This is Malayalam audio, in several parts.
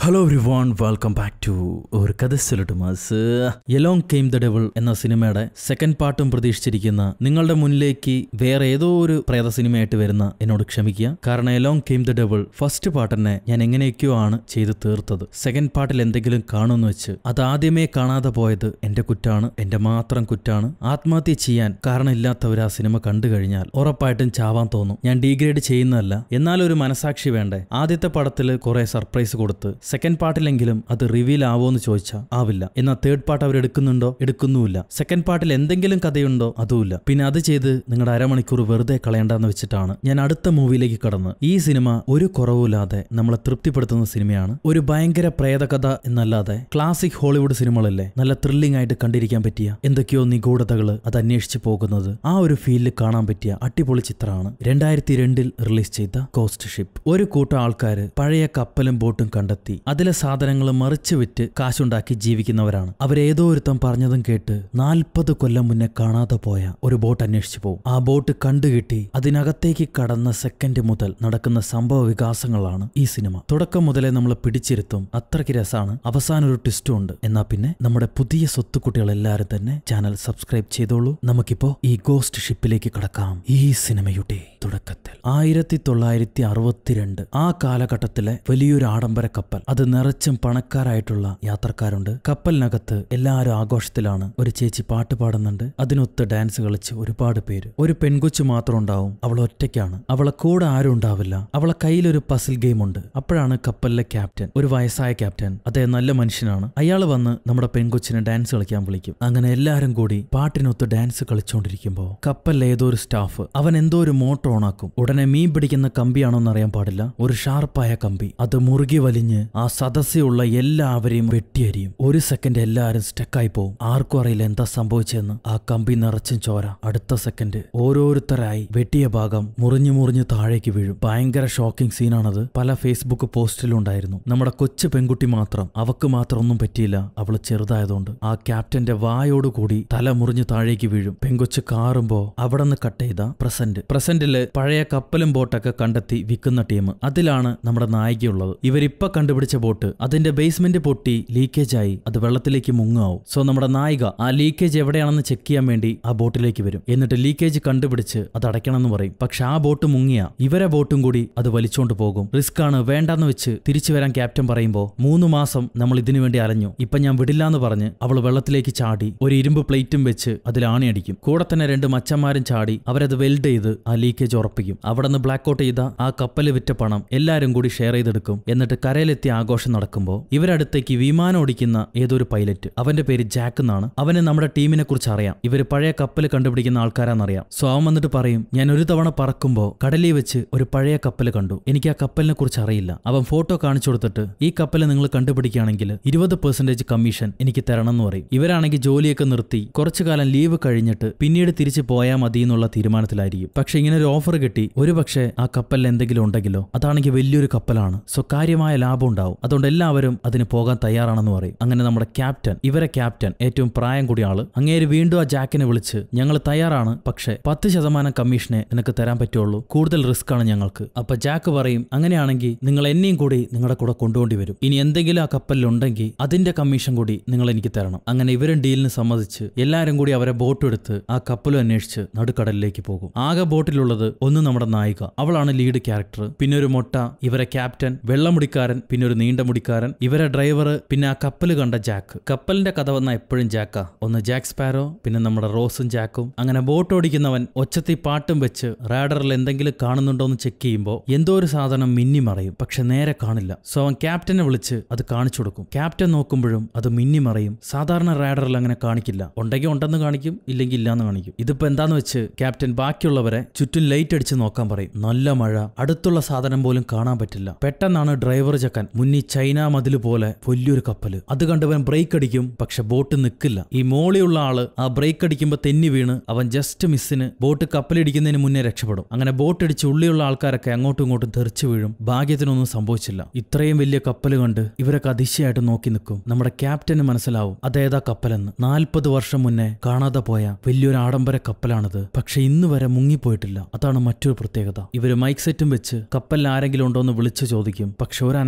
hello everyone welcome back to ഒരു കഥ മാസ് എലോങ് കെയിം ദ ഡെവിൾ എന്ന സിനിമയുടെ സെക്കൻഡ് പാർട്ടും പ്രതീക്ഷിച്ചിരിക്കുന്ന നിങ്ങളുടെ മുന്നിലേക്ക് വേറെ ഏതോ ഒരു പ്രേത സിനിമയായിട്ട് വരുന്ന എന്നോട് ക്ഷമിക്കുക കാരണം Along Came the Devil first part തന്നെ ഞാൻ എങ്ങനെയൊക്കെയോ ആണ് ചെയ്ത് തീർത്തത് സെക്കൻഡ് പാർട്ടിൽ എന്തെങ്കിലും കാണുമെന്ന് വെച്ച് അത് ആദ്യമേ കാണാതെ പോയത് എന്റെ കുറ്റാണ് എന്റെ മാത്രം കുറ്റാണ് ആത്മഹത്യ ചെയ്യാൻ കാരണമില്ലാത്തവർ ആ സിനിമ കണ്ടു കഴിഞ്ഞാൽ ഉറപ്പായിട്ടും ചാവാൻ തോന്നും ഞാൻ ഡീഗ്രേഡ് ചെയ്യുന്നതല്ല എന്നാലും ഒരു മനസാക്ഷി വേണ്ടേ ആദ്യത്തെ പടത്തിൽ കുറെ സർപ്രൈസ് കൊടുത്ത് സെക്കൻഡ് പാർട്ടിലെങ്കിലും അത് റിവീൽ ആവോന്ന് ചോദിച്ചാൽ ആവില്ല എന്നാൽ തേർഡ് പാർട്ട് അവർ എടുക്കുന്നുണ്ടോ എടുക്കുന്നുമില്ല സെക്കൻഡ് പാർട്ടിൽ എന്തെങ്കിലും കഥയുണ്ടോ അതുമില്ല പിന്നെ അത് ചെയ്ത് നിങ്ങളുടെ അരമണിക്കൂർ വെറുതെ കളയണ്ടെന്ന് വെച്ചിട്ടാണ് ഞാൻ അടുത്ത മൂവിയിലേക്ക് കടന്ന് ഈ സിനിമ ഒരു കുറവുമില്ലാതെ നമ്മളെ തൃപ്തിപ്പെടുത്തുന്ന സിനിമയാണ് ഒരു ഭയങ്കര പ്രേതകഥ എന്നല്ലാതെ ക്ലാസിക് ഹോളിവുഡ് സിനിമകളല്ലേ നല്ല ത്രില്ലിംഗ് ആയിട്ട് കണ്ടിരിക്കാൻ പറ്റിയ എന്തൊക്കെയോ നിഗൂഢതകൾ അത് അന്വേഷിച്ച് പോകുന്നത് ആ ഒരു ഫീലിൽ കാണാൻ പറ്റിയ അടിപൊളി ചിത്രമാണ് രണ്ടായിരത്തി രണ്ടിൽ റിലീസ് ചെയ്ത കോസ്റ്റ് ഷിപ്പ് ഒരു കൂട്ടം ആൾക്കാർ പഴയ കപ്പലും ബോട്ടും കണ്ടെത്തി അതിലെ സാധനങ്ങൾ മറിച്ച് വിറ്റ് കാശുണ്ടാക്കി ജീവിക്കുന്നവരാണ് അവരേതോ ഒരുത്തം പറഞ്ഞതും കേട്ട് നാൽപ്പത് കൊല്ലം മുന്നേ കാണാതെ പോയ ഒരു ബോട്ട് അന്വേഷിച്ചു പോകും ആ ബോട്ട് കണ്ടുകിട്ടി അതിനകത്തേക്ക് കടന്ന സെക്കൻഡ് മുതൽ നടക്കുന്ന സംഭവ വികാസങ്ങളാണ് ഈ സിനിമ തുടക്കം മുതലേ നമ്മൾ പിടിച്ചിരുത്തും അത്രയ്ക്ക് രസമാണ് അവസാനം ഒരു ട്വിസ്റ്റും ഉണ്ട് എന്നാ പിന്നെ നമ്മുടെ പുതിയ സ്വത്തുക്കുട്ടികൾ എല്ലാവരും തന്നെ ചാനൽ സബ്സ്ക്രൈബ് ചെയ്തോളൂ നമുക്കിപ്പോ ഈ ഗോസ്റ്റ് ഷിപ്പിലേക്ക് കടക്കാം ഈ സിനിമയുടെ തുടക്കത്തിൽ ആയിരത്തി തൊള്ളായിരത്തി അറുപത്തിരണ്ട് ആ കാലഘട്ടത്തിലെ വലിയൊരു ആഡംബര കപ്പൽ അത് നിറച്ചും പണക്കാരായിട്ടുള്ള യാത്രക്കാരുണ്ട് കപ്പലിനകത്ത് എല്ലാവരും ആഘോഷത്തിലാണ് ഒരു ചേച്ചി പാട്ട് പാടുന്നുണ്ട് അതിനൊത്ത് ഡാൻസ് കളിച്ച് ഒരുപാട് പേര് ഒരു പെൺകൊച്ചു മാത്രം ഉണ്ടാവും അവൾ ഒറ്റയ്ക്കാണ് അവളെ കൂടെ ആരും ഉണ്ടാവില്ല അവളെ കയ്യിലൊരു പസിൽ ഗെയിം ഉണ്ട് അപ്പോഴാണ് കപ്പലിലെ ക്യാപ്റ്റൻ ഒരു വയസ്സായ ക്യാപ്റ്റൻ അദ്ദേഹം നല്ല മനുഷ്യനാണ് അയാൾ വന്ന് നമ്മുടെ പെൺകൊച്ചിനെ ഡാൻസ് കളിക്കാൻ വിളിക്കും അങ്ങനെ എല്ലാവരും കൂടി പാട്ടിനൊത്ത് ഡാൻസ് കളിച്ചുകൊണ്ടിരിക്കുമ്പോൾ കപ്പലിലെ ഏതോ ഒരു സ്റ്റാഫ് അവൻ എന്തോ ഒരു മോട്ടർ ഓണാക്കും ഉടനെ മീൻ പിടിക്കുന്ന കമ്പിയാണോന്ന് അറിയാൻ പാടില്ല ഒരു ഷാർപ്പായ കമ്പി അത് മുറുകി വലിഞ്ഞ് ആ സദസ്സിലുള്ള എല്ലാവരെയും വെട്ടിയരിയും ഒരു സെക്കൻഡ് എല്ലാവരും സ്റ്റക്കായി പോവും ആർക്കും അറിയില്ല എന്താ സംഭവിച്ചെന്ന് ആ കമ്പി നിറച്ചും ചോര അടുത്ത സെക്കൻഡ് ഓരോരുത്തരായി വെട്ടിയ ഭാഗം മുറിഞ്ഞു മുറിഞ്ഞ് താഴേക്ക് വീഴും ഭയങ്കര ഷോക്കിംഗ് സീനാണത് പല ഫേസ്ബുക്ക് പോസ്റ്റിലും ഉണ്ടായിരുന്നു നമ്മുടെ കൊച്ചു പെൺകുട്ടി മാത്രം അവക്ക് മാത്രം ഒന്നും പറ്റിയില്ല അവള് ചെറുതായതുകൊണ്ട് ആ ക്യാപ്റ്റന്റെ വായോടുകൂടി തല മുറിഞ്ഞ് താഴേക്ക് വീഴും പെങ്കൊച്ച് കാറുമ്പോ അവിടെ നിന്ന് കട്ട് ചെയ്ത പ്രസന്റ് പ്രസന്റില് പഴയ കപ്പലും ബോട്ടൊക്കെ കണ്ടെത്തി വിൽക്കുന്ന ടീം അതിലാണ് നമ്മുടെ നായികയുള്ളത് ഇവരിപ്പ കണ്ടുപിടിച്ച ബോട്ട് അതിന്റെ ബേസ്മെന്റ് പൊട്ടി ലീക്കേജ് ആയി അത് വെള്ളത്തിലേക്ക് മുങ്ങാവും സോ നമ്മുടെ നായിക ആ ലീക്കേജ് എവിടെയാണെന്ന് ചെക്ക് ചെയ്യാൻ വേണ്ടി ആ ബോട്ടിലേക്ക് വരും എന്നിട്ട് ലീക്കേജ് കണ്ടുപിടിച്ച് അത് അടയ്ക്കണമെന്ന് പറയും പക്ഷെ ആ ബോട്ട് മുങ്ങിയ ഇവരെ ബോട്ടും കൂടി അത് വലിച്ചോണ്ട് പോകും റിസ്ക് ആണ് വേണ്ടെന്ന് വെച്ച് തിരിച്ചു വരാൻ ക്യാപ്റ്റൻ പറയുമ്പോ മൂന്ന് മാസം നമ്മൾ ഇതിനു വേണ്ടി അലഞ്ഞു ഇപ്പൊ ഞാൻ വിടില്ലാന്ന് പറഞ്ഞ് അവൾ വെള്ളത്തിലേക്ക് ചാടി ഒരു ഇരുമ്പ് പ്ലേറ്റും വെച്ച് അതിൽ ആണിയടിക്കും കൂടെ തന്നെ രണ്ട് മച്ചന്മാരും ചാടി അവരത് വെൽഡ് ചെയ്ത് ആ ലീക്കേജ് ഉറപ്പിക്കും അവിടെ നിന്ന് ബ്ലാക്ക് ഔട്ട് ചെയ്ത ആ കപ്പല് വിറ്റ പണം എല്ലാരും കൂടി ഷെയർ ചെയ്തെടുക്കും എന്നിട്ട് കരയിലെത്തിയ ആഘോഷം നടക്കുമ്പോൾ ഇവരടുത്തേക്ക് വിമാനം ഓടിക്കുന്ന ഏതൊരു പൈലറ്റ് അവന്റെ പേര് ജാക്ക് എന്നാണ് അവന് നമ്മുടെ ടീമിനെ കുറിച്ച് അറിയാം ഇവര് പഴയ കപ്പൽ കണ്ടുപിടിക്കുന്ന ആൾക്കാരാണെന്നറിയാം സോ അവൻ വന്നിട്ട് പറയും ഞാൻ ഒരു തവണ പറക്കുമ്പോൾ കടലിൽ വെച്ച് ഒരു പഴയ കപ്പൽ കണ്ടു എനിക്ക് ആ കപ്പലിനെ കുറിച്ച് അറിയില്ല അവൻ ഫോട്ടോ കാണിച്ചു കൊടുത്തിട്ട് ഈ കപ്പൽ നിങ്ങൾ കണ്ടുപിടിക്കുകയാണെങ്കിൽ ഇരുപത് പെർസെന്റേജ് കമ്മീഷൻ എനിക്ക് തരണം എന്ന് പറയും ഇവരാണെങ്കിൽ ജോലിയൊക്കെ നിർത്തി കുറച്ചു കാലം ലീവ് കഴിഞ്ഞിട്ട് പിന്നീട് തിരിച്ചു പോയാൽ മതി എന്നുള്ള തീരുമാനത്തിലായിരിക്കും പക്ഷെ ഇങ്ങനെ ഒരു ഓഫർ കിട്ടി ഒരു പക്ഷേ ആ കപ്പലിൽ എന്തെങ്കിലും ഉണ്ടെങ്കിലോ അതാണെങ്കിൽ വലിയൊരു കപ്പലാണ് സോ കാര്യമായ ലാഭം ഉണ്ടാവും അതുകൊണ്ട് എല്ലാവരും അതിന് പോകാൻ തയ്യാറാണെന്ന് പറയും അങ്ങനെ നമ്മുടെ ക്യാപ്റ്റൻ ഇവരെ ക്യാപ്റ്റൻ ഏറ്റവും പ്രായം കൂടിയ ആള് അങ്ങേര് വീണ്ടും ആ ജാക്കിനെ വിളിച്ച് ഞങ്ങൾ തയ്യാറാണ് പക്ഷെ പത്ത് ശതമാനം കമ്മീഷനെ നിനക്ക് തരാൻ പറ്റുള്ളൂ കൂടുതൽ റിസ്ക് ആണ് ഞങ്ങൾക്ക് അപ്പൊ ജാക്ക് പറയും അങ്ങനെയാണെങ്കിൽ നിങ്ങൾ എന്നെയും കൂടി നിങ്ങളുടെ കൂടെ കൊണ്ടുപോണ്ടി വരും ഇനി എന്തെങ്കിലും ആ കപ്പലിൽ ഉണ്ടെങ്കിൽ അതിന്റെ കമ്മീഷൻ കൂടി നിങ്ങൾ എനിക്ക് തരണം അങ്ങനെ ഇവരും ഡീലിന് സമ്മതിച്ച് എല്ലാവരും കൂടി അവരെ ബോട്ട് എടുത്ത് ആ കപ്പലും അന്വേഷിച്ച് നടുക്കടലിലേക്ക് പോകും ആകെ ബോട്ടിലുള്ളത് ഒന്ന് നമ്മുടെ നായിക അവളാണ് ലീഡ് ക്യാരക്ടർ പിന്നെ ഒരു മൊട്ട ഇവരെ ക്യാപ്റ്റൻ വെള്ളമുടിക്കാരൻ പിന്നെ ഒരു നീണ്ട മുടിക്കാരൻ ഇവരെ ഡ്രൈവർ പിന്നെ ആ കപ്പൽ കണ്ട ജാക്ക് കപ്പലിന്റെ കഥ വന്ന എപ്പോഴും ജാക്കാ ഒന്ന് ജാക്ക് സ്പാരോ പിന്നെ നമ്മുടെ റോസും ജാക്കും അങ്ങനെ ബോട്ട് ഓടിക്കുന്നവൻ ഒച്ചത്തി പാട്ടും വെച്ച് റാഡറിൽ എന്തെങ്കിലും കാണുന്നുണ്ടോ എന്ന് ചെക്ക് ചെയ്യുമ്പോൾ എന്തോ ഒരു സാധനം മിന്നി മറയും പക്ഷെ നേരെ കാണില്ല സോ അവൻ ക്യാപ്റ്റനെ വിളിച്ച് അത് കാണിച്ചു കൊടുക്കും ക്യാപ്റ്റൻ നോക്കുമ്പോഴും അത് മിന്നി മറയും സാധാരണ റാഡറിൽ അങ്ങനെ കാണിക്കില്ല ഉണ്ടെങ്കിൽ ഉണ്ടെന്ന് കാണിക്കും ഇല്ലെങ്കിൽ ഇല്ലാന്ന് കാണിക്കും ഇതിപ്പോ എന്താന്ന് വെച്ച് ക്യാപ്റ്റൻ ബാക്കിയുള്ളവരെ ചുറ്റും ലൈറ്റ് അടിച്ച് നോക്കാൻ പറയും നല്ല മഴ അടുത്തുള്ള സാധനം പോലും കാണാൻ പറ്റില്ല പെട്ടെന്നാണ് ഡ്രൈവർ ചക്കൻ മുന്നിൽ ചൈന മതിൽ പോലെ വലിയൊരു കപ്പല് അത് കണ്ടവൻ ബ്രേക്ക് അടിക്കും പക്ഷെ ബോട്ട് നിൽക്കില്ല ഈ മോളിയുള്ള ആള് ആ ബ്രേക്ക് അടിക്കുമ്പോ തെന്നി വീണ് അവൻ ജസ്റ്റ് മിസ്സിന് ബോട്ട് കപ്പലിടിക്കുന്നതിന് മുന്നേ രക്ഷപ്പെടും അങ്ങനെ ബോട്ട് അടിച്ച് ഉള്ളിയുള്ള ആൾക്കാരൊക്കെ അങ്ങോട്ടും ഇങ്ങോട്ടും തെറിച്ചു വീഴും ഭാഗ്യത്തിനൊന്നും സംഭവിച്ചില്ല ഇത്രയും വലിയ കപ്പൽ കണ്ട് ഇവരൊക്കെ അതിശയായിട്ട് നോക്കി നിൽക്കും നമ്മുടെ ക്യാപ്റ്റന് മനസ്സിലാവും അതേതാ കപ്പലെന്ന് നാൽപ്പത് വർഷം മുന്നേ കാണാതെ പോയ വലിയൊരു ആഡംബര കപ്പലാണിത് പക്ഷെ ഇന്ന് വരെ മുങ്ങിപ്പോയിട്ടില്ല അതാണ് മറ്റൊരു പ്രത്യേകത ഇവര് മൈക്ക് സെറ്റും വെച്ച് കപ്പലിൽ ആരെങ്കിലും ഉണ്ടോ എന്ന് വിളിച്ചു ചോദിക്കും പക്ഷെ ഒരനക്കം ഉണ്ടാവില്ല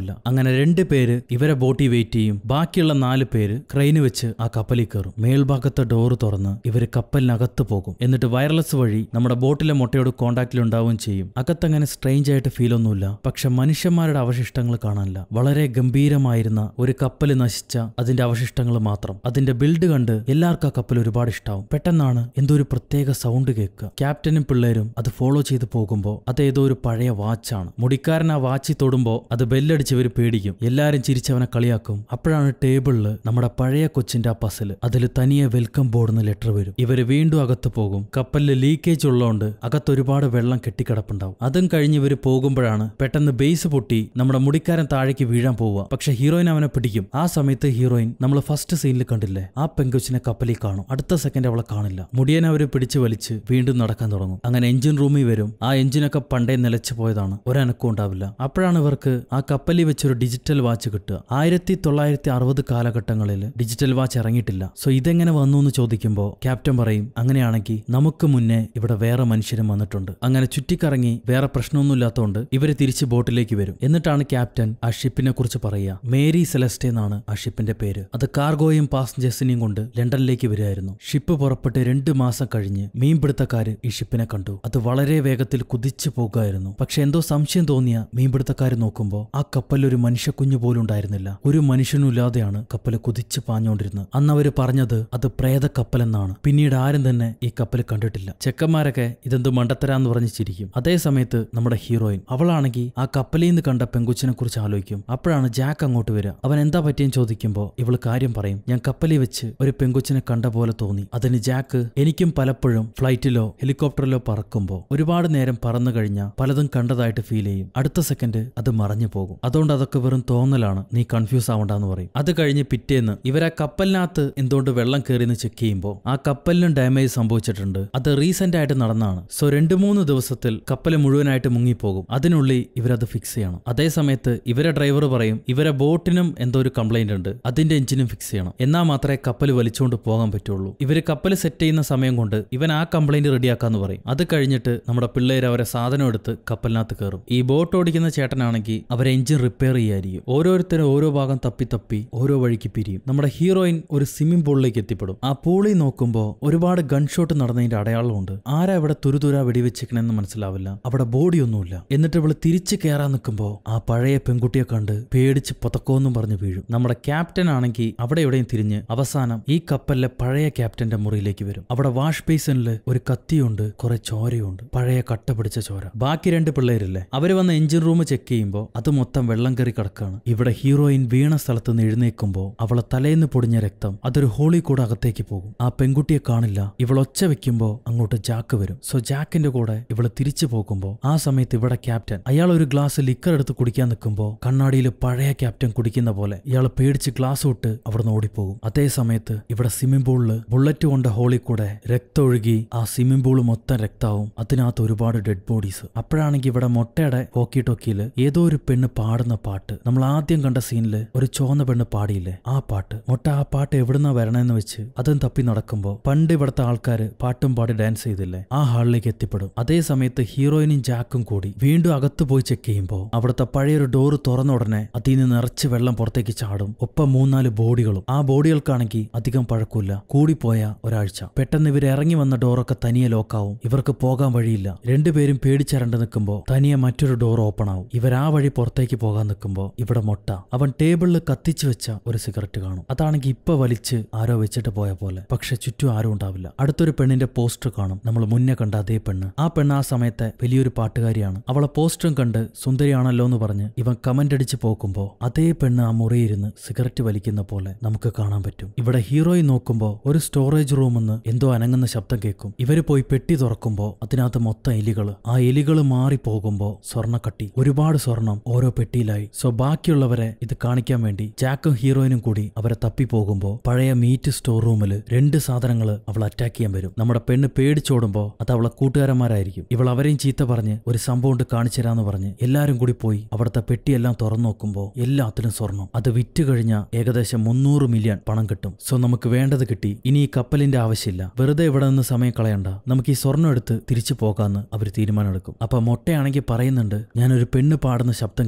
ഉണ്ടാവില്ല അങ്ങനെ രണ്ട് പേര് ഇവരെ ബോട്ടിൽ വെയിറ്റ് ചെയ്യും ബാക്കിയുള്ള നാല് പേര് ക്രെയിന് വെച്ച് ആ കപ്പലിൽ കയറും മേൽഭാഗത്തെ ഡോറ് തുറന്ന് ഇവര് കപ്പലിനകത്ത് പോകും എന്നിട്ട് വയർലെസ് വഴി നമ്മുടെ ബോട്ടിലെ മുട്ടയോട് കോണ്ടാക്റ്റിൽ ഉണ്ടാവുകയും ചെയ്യും അകത്തങ്ങനെ സ്ട്രെയിഞ്ച് ആയിട്ട് ഫീൽ ഒന്നുമില്ല പക്ഷെ മനുഷ്യന്മാരുടെ അവശിഷ്ടങ്ങൾ കാണാനില്ല വളരെ ഗംഭീരമായിരുന്ന ഒരു കപ്പൽ നശിച്ച അതിന്റെ അവശിഷ്ടങ്ങൾ മാത്രം അതിന്റെ ബിൽഡ് കണ്ട് എല്ലാവർക്കും ആ കപ്പൽ ഒരുപാട് ഇഷ്ടാവും പെട്ടെന്നാണ് എന്തോ ഒരു പ്രത്യേക സൗണ്ട് കേൾക്കുക ക്യാപ്റ്റനും പിള്ളേരും അത് ഫോളോ ചെയ്ത് പോകുമ്പോൾ അത് ഏതോ ഒരു പഴയ വാച്ചാണ് മുടിക്കാരൻ ആ വാച്ചിൽ തൊടുമ്പോൾ അത് ബെല്ലടിച്ച് ഇവർ പേടിക്കും എല്ലാരും ചിരിച്ചവനെ കളിയാക്കും അപ്പോഴാണ് ടേബിളിൽ നമ്മുടെ പഴയ കൊച്ചിന്റെ ആ പസിൽ അതിൽ തനിയെ വെൽക്കം ബോർഡിന്ന് ലെറ്റർ വരും ഇവര് വീണ്ടും അകത്ത് പോകും കപ്പലിൽ ലീക്കേജ് ഉള്ളതുകൊണ്ട് അകത്ത് ഒരുപാട് വെള്ളം കെട്ടിക്കിടപ്പുണ്ടാവും അതും കഴിഞ്ഞ് ഇവർ പോകുമ്പോഴാണ് പെട്ടെന്ന് ബേസ് പൊട്ടി നമ്മുടെ മുടിക്കാരൻ താഴേക്ക് വീഴാൻ പോവുക പക്ഷെ ഹീറോയിൻ അവനെ പിടിക്കും ആ സമയത്ത് ഹീറോയിൻ നമ്മൾ ഫസ്റ്റ് സീനിൽ കണ്ടില്ലേ ആ പെങ്കൊച്ചിനെ കപ്പലിൽ കാണും അടുത്ത സെക്കൻഡ് അവളെ കാണില്ല മുടിയനെ അവര് പിടിച്ചു വലിച്ച് വീണ്ടും നടക്കാൻ തുടങ്ങും അങ്ങനെ എഞ്ചിൻ റൂമിൽ വരും ആ എഞ്ചിനൊക്കെ പണ്ടേ നിലച്ചു പോയതാണ് ഒരനക്കം ഉണ്ടാവില്ല അപ്പോഴാണ് ഇവർക്ക് ആ കപ്പലിൽ വെച്ചൊരു ഡിജിറ്റൽ വാച്ച് കിട്ടുക ആയിരത്തി തൊള്ളായിരത്തി അറുപത് കാലഘട്ടങ്ങളിൽ ഡിജിറ്റൽ വാച്ച് ഇറങ്ങിയിട്ടില്ല സോ ഇതെങ്ങനെ വന്നു എന്ന് ചോദിക്കുമ്പോൾ ക്യാപ്റ്റൻ പറയും അങ്ങനെയാണെങ്കിൽ നമുക്ക് മുന്നേ ഇവിടെ വേറെ മനുഷ്യരും വന്നിട്ടുണ്ട് അങ്ങനെ ചുറ്റിക്കറങ്ങി വേറെ പ്രശ്നമൊന്നുമില്ലാത്തതുകൊണ്ട് ഇവര് തിരിച്ച് ബോട്ടിലേക്ക് വരും എന്നിട്ടാണ് ക്യാപ്റ്റൻ ആ ഷിപ്പിനെ കുറിച്ച് പറയുക മേരി സെലസ്റ്റെ എന്നാണ് ആ ഷിപ്പിന്റെ പേര് അത് കാർഗോയും പാസഞ്ചേഴ്സിനെയും കൊണ്ട് ലണ്ടനിലേക്ക് വരികയായിരുന്നു ഷിപ്പ് പുറപ്പെട്ട് രണ്ട് മാസം കഴിഞ്ഞ് മീൻപിടുത്തക്കാര് ഈ ഷിപ്പിനെ കണ്ടു അത് വളരെ വേഗത്തിൽ കുതിച്ചു പോകുമായിരുന്നു പക്ഷെ എന്തോ സംശയം തോന്നിയ മീൻപിടുത്തക്കാര് നോക്കുമ്പോൾ ആ കപ്പലിൽ ഒരു മനുഷ്യക്കുഞ്ഞു പോലും ഉണ്ടായിരുന്നില്ല ഒരു മനുഷ്യനും ഇല്ലാതെയാണ് കപ്പൽ കുതിച്ചു പാഞ്ഞുകൊണ്ടിരുന്നത് അന്ന് അവര് പറഞ്ഞത് അത് പ്രേത കപ്പലെന്നാണ് പിന്നീട് ആരും തന്നെ ഈ കപ്പൽ കണ്ടിട്ടില്ല ചെക്കന്മാരൊക്കെ ഇതെന്ത് മണ്ടത്തരാന്ന് പറഞ്ഞ് ചിരിക്കും അതേ സമയത്ത് നമ്മുടെ ഹീറോയിൻ അവളാണെങ്കിൽ ആ കപ്പലിൽ നിന്ന് കണ്ട പെങ്കുച്ചിനെ കുറിച്ച് ആലോചിക്കും അപ്പോഴാണ് ജാക്ക് അങ്ങോട്ട് വരിക അവൻ എന്താ പറ്റിയെന്ന് ചോദിക്കുമ്പോൾ ഇവള് കാര്യം പറയും ഞാൻ കപ്പലിൽ വെച്ച് ഒരു പെങ്കുച്ചിനെ കണ്ട പോലെ തോന്നി അതിന് ജാക്ക് എനിക്കും പലപ്പോഴും ഫ്ലൈറ്റിലോ ഹെലികോപ്റ്ററിലോ പറക്കുമ്പോൾ ഒരുപാട് നേരം പറന്നു കഴിഞ്ഞാൽ പലതും കണ്ടതായിട്ട് ഫീൽ ചെയ്യും അടുത്ത സെക്കൻഡ് അത് മറഞ്ഞു പോകും അതുകൊണ്ട് അതൊക്കെ വെറും തോന്നലാണ് നീ കൺഫ്യൂസ് ആവണ്ടെന്ന് പറയും അത് കഴിഞ്ഞ് പിറ്റേന്ന് ഇവരാ കപ്പലിനകത്ത് എന്തുകൊണ്ട് വെള്ളം കയറിയെന്ന് ചെക്ക് ചെയ്യുമ്പോൾ ആ കപ്പലിനും ഡാമേജ് സംഭവിച്ചിട്ടുണ്ട് അത് റീസെന്റ് ആയിട്ട് നടന്നാണ് സോ രണ്ട് മൂന്ന് ദിവസത്തിൽ കപ്പൽ മുഴുവനായിട്ട് മുങ്ങിപ്പോകും അതിനുള്ളിൽ ഇവരത് ഫിക്സ് ചെയ്യണം അതേ സമയത്ത് ഇവരെ ഡ്രൈവർ പറയും ഇവരെ ബോട്ടിനും എന്തോ ഒരു കംപ്ലൈന്റ് ഉണ്ട് അതിന്റെ എഞ്ചിനും ഫിക്സ് ചെയ്യണം എന്നാൽ മാത്രമേ കപ്പൽ വലിച്ചുകൊണ്ട് പോകാൻ പറ്റുള്ളൂ ഇവര് കപ്പൽ സെറ്റ് ചെയ്യുന്ന സമയം കൊണ്ട് ഇവൻ ആ കംപ്ലൈന്റ് റെഡിയാക്കാന്ന് പറയും അത് കഴിഞ്ഞിട്ട് നമ്മുടെ പിള്ളേർ അവരെ സാധനം എടുത്ത് കപ്പലിനകത്ത് കയറും ഈ ബോട്ട് ഓടിക്കുന്ന ചേട്ടനാണെങ്കിൽ അവരെ എഞ്ചിൻ റിപ്പയർ ചെയ്യായിരിക്കും ഓരോരുത്തരും ഓരോ ഭാഗം തപ്പി തപ്പി ഓരോ വഴിക്ക് പിരിയും നമ്മുടെ ഹീറോയിൻ ഒരു സ്വിമ്മിംഗ് പൂളിലേക്ക് എത്തിപ്പെടും ആ പൂളിൽ നോക്കുമ്പോൾ ഒരുപാട് ഗൺഷോട്ട് നടന്നതിന്റെ അടയാളമുണ്ട് ആരാ ഇവിടെ തുരുതുര വെടിവെച്ചിക്കണെന്ന് മനസ്സിലാവില്ല അവിടെ ബോഡിയൊന്നുമില്ല എന്നിട്ട് ഇവള് തിരിച്ചു കയറാൻ നിൽക്കുമ്പോൾ ആ പഴയ പെൺകുട്ടിയെ കണ്ട് പേടിച്ച് പൊതക്കോന്നും പറഞ്ഞ് വീഴും നമ്മുടെ ക്യാപ്റ്റൻ ആണെങ്കിൽ അവിടെ എവിടെയും തിരിഞ്ഞ് അവസാനം ഈ കപ്പലിലെ പഴയ ക്യാപ്റ്റന്റെ മുറിയിലേക്ക് വരും അവിടെ വാഷ് ബേസിനിൽ ഒരു കത്തിയുണ്ട് കുറെ ചോരയുണ്ട് പഴയ കട്ട പിടിച്ച ചോര ബാക്കി രണ്ട് പിള്ളേരില്ലേ അവര് വന്ന് എഞ്ചിൻ റൂം ചെക്ക് ചെയ്യുമ്പോൾ അത് മൊത്തം വെള്ളം കയറി കിടക്കാണ് ഇവിടെ ഹീറോയിൻ വീണ സ്ഥലത്ത് നിന്ന് എഴുന്നേൽക്കുമ്പോൾ അവളെ തലേന്ന് പൊടിഞ്ഞ രക്തം അതൊരു ഹോളി കൂടെ അകത്തേക്ക് പോകും ആ പെൺകുട്ടിയെ കാണില്ല ഇവൾ ഒച്ച വെക്കുമ്പോൾ അങ്ങോട്ട് ജാക്ക് വരും സോ ജാക്കിന്റെ കൂടെ ഇവള് തിരിച്ചു പോകുമ്പോൾ ആ സമയത്ത് ഇവിടെ ക്യാപ്റ്റൻ അയാൾ ഒരു ഗ്ലാസ് ലിക്കർ എടുത്ത് കുടിക്കാൻ നിൽക്കുമ്പോൾ കണ്ണാടിയിൽ പഴയ ക്യാപ്റ്റൻ കുടിക്കുന്ന പോലെ ഇയാൾ പേടിച്ച് ഗ്ലാസ് വിട്ട് അവിടുന്ന് ഓടിപ്പോകും അതേ സമയത്ത് ഇവിടെ സ്വിമ്മിംഗ് പൂളില് ബുള്ളറ്റ് കൊണ്ട ഹോളി കൂടെ രക്തം ഒഴുകി ആ സ്വിമ്മിംഗ് പൂള് മൊത്തം രക്താവും അതിനകത്ത് ഒരുപാട് ഡെഡ് ബോഡീസ് അപ്പോഴാണെങ്കിൽ ഇവിടെ മൊട്ടയുടെ ഹോക്കി ടോക്കിയില് ഏതോ ഒരു പെണ്ണ് പാടുന്ന പാട്ട് നമ്മൾ ആദ്യം കണ്ട സീനില് ഒരു ചോന്ന പെണ്ണ് പാടിയില്ലേ ആ പാട്ട് മൊട്ട ആ പാട്ട് എവിടുന്നാ വരണമെന്ന് വെച്ച് അതും തപ്പി നടക്കുമ്പോൾ പണ്ട് ഇവിടുത്തെ ആൾക്കാര് പാട്ടും പാടി ഡാൻസ് ചെയ്തില്ലേ ആ ഹാളിലേക്ക് എത്തിപ്പെടും അതേ സമയത്ത് ഹീറോയിനും ജാക്കും കൂടി വീണ്ടും അകത്ത് പോയി ചെക്ക് ചെയ്യുമ്പോൾ അവിടുത്തെ പഴയൊരു ഡോറ് തുറന്ന ഉടനെ അതിൽ നിന്ന് നിറച്ച് വെള്ളം പുറത്തേക്ക് ചാടും ഒപ്പം മൂന്നാല് ബോഡികളും ആ ബോഡികൾക്കാണെങ്കിൽ അധികം പഴക്കൂല കൂടിപ്പോയ ഒരാഴ്ച പെട്ടെന്ന് ഇവർ ഇറങ്ങി വന്ന ഡോറൊക്കെ തനിയെ ലോക്കാവും ഇവർക്ക് പോകാൻ വഴിയില്ല രണ്ടുപേരും പേടിച്ചരണ്ട് നിൽക്കുമ്പോൾ തനിയെ മറ്റൊരു ഡോർ ഓപ്പൺ ആവും ഇവർ ആ വഴി പുറത്തേക്ക് പോകാൻ നിൽക്കുമ്പോൾ ഇവിടെ മൊട്ട അവൻ ടേബിളിൽ കത്തിച്ചു വെച്ച ഒരു സിഗരറ്റ് കാണും അതാണെങ്കിൽ ഇപ്പൊ വലിച്ച് ആരോ വെച്ചിട്ട് പോയ പോലെ പക്ഷെ ചുറ്റും ആരും ഉണ്ടാവില്ല അടുത്തൊരു പെണ്ണിന്റെ പോസ്റ്റർ കാണും നമ്മൾ മുന്നേ കണ്ട അതേ പെണ്ണ് ആ പെണ്ണ് ആ സമയത്തെ വലിയൊരു പാട്ടുകാരിയാണ് അവളെ പോസ്റ്ററും കണ്ട് സുന്ദരിയാണല്ലോ എന്ന് പറഞ്ഞ് ഇവൻ കമന്റ് അടിച്ച് പോക്കുമ്പോ അതേ പെണ്ണ് ആ മുറിയിരുന്ന് സിഗരറ്റ് വലിക്കുന്ന പോലെ നമുക്ക് കാണാൻ പറ്റും ഇവിടെ ഹീറോയിൻ നോക്കുമ്പോ ഒരു സ്റ്റോറേജ് റൂമെന്ന് എന്തോ അനങ്ങുന്ന ശബ്ദം കേൾക്കും ഇവര് പോയി പെട്ടി തുറക്കുമ്പോ അതിനകത്ത് മൊത്തം എലികള് ആ എലികള് മാറി പോകുമ്പോ സ്വർണ്ണക്കട്ടി ഒരുപാട് സ്വർണം ഓരോ പെട്ടിയിലായി സോ ബാക്കിയുള്ളവരെ ഇത് കാണിക്കാൻ വേണ്ടി ജാക്കും ഹീറോയിനും കൂടി അവരെ തപ്പി പോകുമ്പോ പഴയ മീറ്റ് സ്റ്റോർ റൂമില് രണ്ട് സാധനങ്ങള് അവൾ അറ്റാക്ക് ചെയ്യാൻ വരും നമ്മുടെ പെണ്ണ് പേടിച്ചോടുമ്പോ അത് അവളെ കൂട്ടുകാരന്മാരായിരിക്കും ഇവൾ അവരെയും ചീത്ത പറഞ്ഞ് ഒരു സംഭവം ഉണ്ട് കാണിച്ചു തരാന്ന് പറഞ്ഞ് എല്ലാരും കൂടി പോയി അവിടുത്തെ പെട്ടിയെല്ലാം തുറന്നു നോക്കുമ്പോ എല്ലാത്തിലും സ്വർണം അത് വിറ്റ് കഴിഞ്ഞ ഏകദേശം മുന്നൂറ് മില്യൺ പണം കിട്ടും സോ നമുക്ക് വേണ്ടത് കിട്ടി ഇനി ഈ കപ്പലിന്റെ ആവശ്യമില്ല വെറുതെ ഇവിടെ നിന്ന് സമയം കളയണ്ട നമുക്ക് ഈ സ്വർണം എടുത്ത് തിരിച്ചു പോകാന്ന് അവർ തീരുമാനമെടുക്കും അപ്പൊ മൊട്ടയാണെങ്കിൽ പറയുന്നുണ്ട് ഞാനൊരു പെണ്ണ് പാടുന്ന ശബ്ദം കേട്ടു